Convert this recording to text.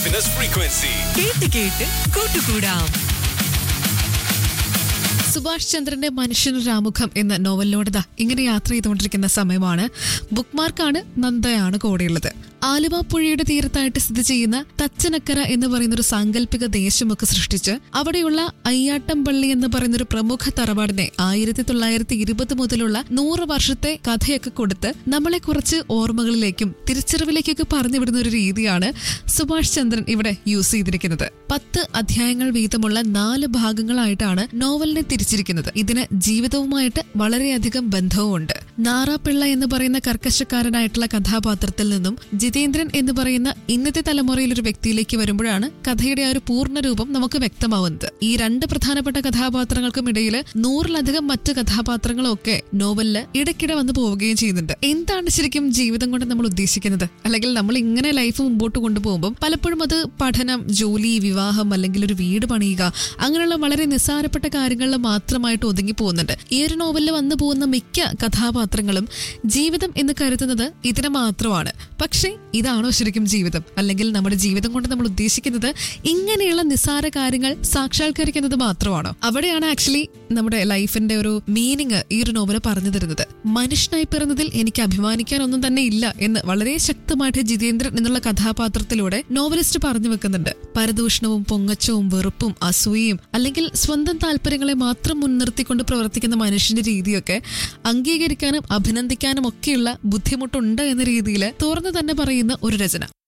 happiness frequency. കേട്ട് കേട്ട് കൂട്ടുകൂടാം സുഭാഷ് ചന്ദ്രന്റെ മനുഷ്യനൊരു ആമുഖം എന്ന നോവലിലൂടെ ദാ ഇങ്ങനെ യാത്ര ചെയ്തുകൊണ്ടിരിക്കുന്ന സമയമാണ് ബുക്ക് മാർക്കാണ് നന്ദയാണ് കൂടെയുള്ളത് ആലുവ പുഴയുടെ തീരത്തായിട്ട് സ്ഥിതി ചെയ്യുന്ന തച്ചനക്കര എന്ന് പറയുന്ന ഒരു സാങ്കല്പിക ദേശമൊക്കെ സൃഷ്ടിച്ച് അവിടെയുള്ള അയ്യാട്ടം പള്ളി എന്ന് പറയുന്ന ഒരു പ്രമുഖ തറവാടിനെ ആയിരത്തി തൊള്ളായിരത്തി ഇരുപത് മുതലുള്ള നൂറ് വർഷത്തെ കഥയൊക്കെ കൊടുത്ത് നമ്മളെ കുറച്ച് ഓർമ്മകളിലേക്കും തിരിച്ചറിവിലേക്കൊക്കെ പറഞ്ഞു വിടുന്ന ഒരു രീതിയാണ് സുഭാഷ് ചന്ദ്രൻ ഇവിടെ യൂസ് ചെയ്തിരിക്കുന്നത് പത്ത് അധ്യായങ്ങൾ വീതമുള്ള നാല് ഭാഗങ്ങളായിട്ടാണ് നോവലിനെ തിരിച്ചിരിക്കുന്നത് ഇതിന് ജീവിതവുമായിട്ട് വളരെയധികം ബന്ധവുമുണ്ട് നാറാപ്പിള്ള എന്ന് പറയുന്ന കർക്കശക്കാരനായിട്ടുള്ള കഥാപാത്രത്തിൽ നിന്നും ജിതേന്ദ്രൻ എന്ന് പറയുന്ന ഇന്നത്തെ തലമുറയിൽ ഒരു വ്യക്തിയിലേക്ക് വരുമ്പോഴാണ് കഥയുടെ ആ ഒരു പൂർണ്ണ രൂപം നമുക്ക് വ്യക്തമാവുന്നത് ഈ രണ്ട് പ്രധാനപ്പെട്ട കഥാപാത്രങ്ങൾക്കും ഇടയിൽ നൂറിലധികം മറ്റ് കഥാപാത്രങ്ങളും ഒക്കെ നോവലില് ഇടയ്ക്കിടെ വന്നു പോവുകയും ചെയ്യുന്നുണ്ട് എന്താണ് ശരിക്കും ജീവിതം കൊണ്ട് നമ്മൾ ഉദ്ദേശിക്കുന്നത് അല്ലെങ്കിൽ നമ്മൾ ഇങ്ങനെ ലൈഫ് മുമ്പോട്ട് കൊണ്ടുപോകുമ്പോൾ പലപ്പോഴും അത് പഠനം ജോലി വിവാഹം അല്ലെങ്കിൽ ഒരു വീട് പണിയുക അങ്ങനെയുള്ള വളരെ നിസ്സാരപ്പെട്ട കാര്യങ്ങളിൽ മാത്രമായിട്ട് ഒതുങ്ങി പോകുന്നുണ്ട് ഈ ഒരു നോവലിൽ വന്നു പോകുന്ന മിക്ക കഥാപാത്രങ്ങളും ജീവിതം എന്ന് കരുതുന്നത് ഇതിനെ മാത്രമാണ് പക്ഷേ ഇതാണോ ശരിക്കും ജീവിതം അല്ലെങ്കിൽ നമ്മുടെ ജീവിതം കൊണ്ട് നമ്മൾ ഉദ്ദേശിക്കുന്നത് ഇങ്ങനെയുള്ള നിസ്സാര കാര്യങ്ങൾ സാക്ഷാത്കരിക്കുന്നത് മാത്രമാണോ അവിടെയാണ് ആക്ച്വലി നമ്മുടെ ലൈഫിന്റെ ഒരു മീനിങ് ഈ ഒരു നോവൽ പറഞ്ഞു തരുന്നത് മനുഷ്യനായി പിറന്നതിൽ എനിക്ക് അഭിമാനിക്കാൻ ഒന്നും തന്നെ ഇല്ല എന്ന് വളരെ ശക്തമായിട്ട് ജിതേന്ദ്രൻ എന്നുള്ള കഥാപാത്രത്തിലൂടെ നോവലിസ്റ്റ് പറഞ്ഞു വെക്കുന്നുണ്ട് പരദൂഷണവും പൊങ്ങച്ചവും വെറുപ്പും അസൂയയും അല്ലെങ്കിൽ സ്വന്തം താല്പര്യങ്ങളെ മാത്രം മുൻനിർത്തിക്കൊണ്ട് പ്രവർത്തിക്കുന്ന മനുഷ്യന്റെ രീതിയൊക്കെ അംഗീകരിക്കാനും അഭിനന്ദിക്കാനും ഒക്കെയുള്ള ബുദ്ധിമുട്ടുണ്ട് എന്ന രീതിയിൽ തുറന്നു തന്നെ പറയുന്ന ഒരു രചന